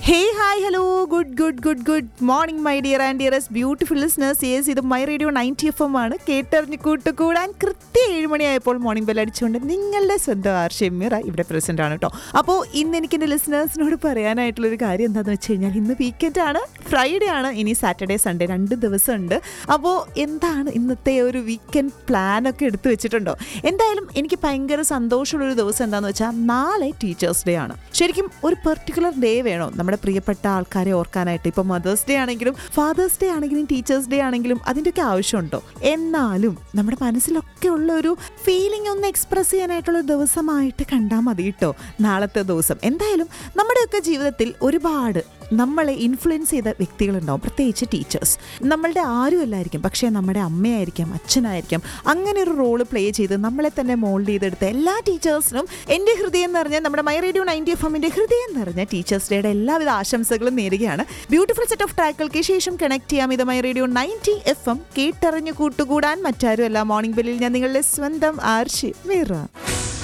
hey hi hello good good good good morning my dear and dearest beautiful listeners yes ഇത് my radio ninety F M ആണ് കേട്ടറിഞ്ഞ് കൂട്ടുകൂടാൻ കൃത്യം ഏഴ് മണിയായപ്പോൾ മോർണിംഗ് ബെൽ അടിച്ചുകൊണ്ട് നിങ്ങളുടെ സ്വന്തം ആർ ഷെമീറ ഇവിടെ പ്രസന്റ് ആണ് കേട്ടോ അപ്പോൾ ഇന്ന് എനിക്ക് എൻ്റെ ലിസ്നേഴ്സിനോട് പറയാനായിട്ടുള്ളൊരു കാര്യം എന്താണെന്ന് വെച്ച് കഴിഞ്ഞാൽ ഇന്ന് വീക്കെൻഡ് ആണ് ഫ്രൈഡേ ആണ് ഇനി സാറ്റർഡേ സൺഡേ രണ്ട് ദിവസമുണ്ട് അപ്പോൾ എന്താണ് ഇന്നത്തെ ഒരു വീക്കെൻഡ് പ്ലാനൊക്കെ എടുത്തു വെച്ചിട്ടുണ്ടോ എന്തായാലും എനിക്ക് ഭയങ്കര സന്തോഷമുള്ളൊരു ദിവസം എന്താണെന്ന് വെച്ചാൽ നാളെ ടീച്ചേഴ്സ് ഡേ ആണ് ശരിക്കും ഒരു പെർട്ടിക്കുലർ ഡേ വേണോ നമ്മുടെ പ്രിയപ്പെട്ട ആൾക്കാരെ ഓർക്കാനായിട്ട് ഇപ്പോൾ മദേഴ്സ് ഡേ ആണെങ്കിലും ഫാദേഴ്സ് ഡേ ആണെങ്കിലും ടീച്ചേഴ്സ് ഡേ ആണെങ്കിലും അതിൻ്റെയൊക്കെ ആവശ്യമുണ്ടോ എന്നാലും നമ്മുടെ മനസ്സിലൊക്കെ ഉള്ള ഒരു ഫീലിംഗ് ഒന്ന് എക്സ്പ്രസ് ചെയ്യാനായിട്ടുള്ള ഒരു ദിവസമായിട്ട് കണ്ടാൽ മതി കേട്ടോ നാളത്തെ ദിവസം എന്തായാലും നമ്മുടെയൊക്കെ ജീവിതത്തിൽ ഒരുപാട് നമ്മളെ ഇൻഫ്ലുവൻസ് ചെയ്ത വ്യക്തികളുണ്ടാവും പ്രത്യേകിച്ച് ടീച്ചേഴ്സ് നമ്മളുടെ ആരുമല്ലായിരിക്കും പക്ഷേ നമ്മുടെ അമ്മയായിരിക്കാം അച്ഛനായിരിക്കാം അങ്ങനെ ഒരു റോള് പ്ലേ ചെയ്ത് നമ്മളെ തന്നെ മോൾഡ് ചെയ്തെടുത്ത എല്ലാ ടീച്ചേഴ്സിനും എൻ്റെ ഹൃദയം നിറഞ്ഞ നമ്മുടെ മൈ റേഡിയോ നയൻറ്റി എഫ് എമ്മിൻ്റെ ഹൃദയം നിറഞ്ഞ ടീച്ചേഴ്സ് ഡേയുടെ എല്ലാവിധ ആശംസകളും നേരുകയാണ് ബ്യൂട്ടിഫുൾ സെറ്റ് ഓഫ് ട്രാക്കുകൾക്ക് ശേഷം കണക്ട് ചെയ്യാം ഇത് my radio ninety F M കേട്ടറിഞ്ഞു കൂട്ടുകൂടാൻ മറ്റാരുമല്ല മോർണിംഗ് ബെല്ലിൽ ഞാൻ നിങ്ങളുടെ സ്വന്തം ആർഷി മീറ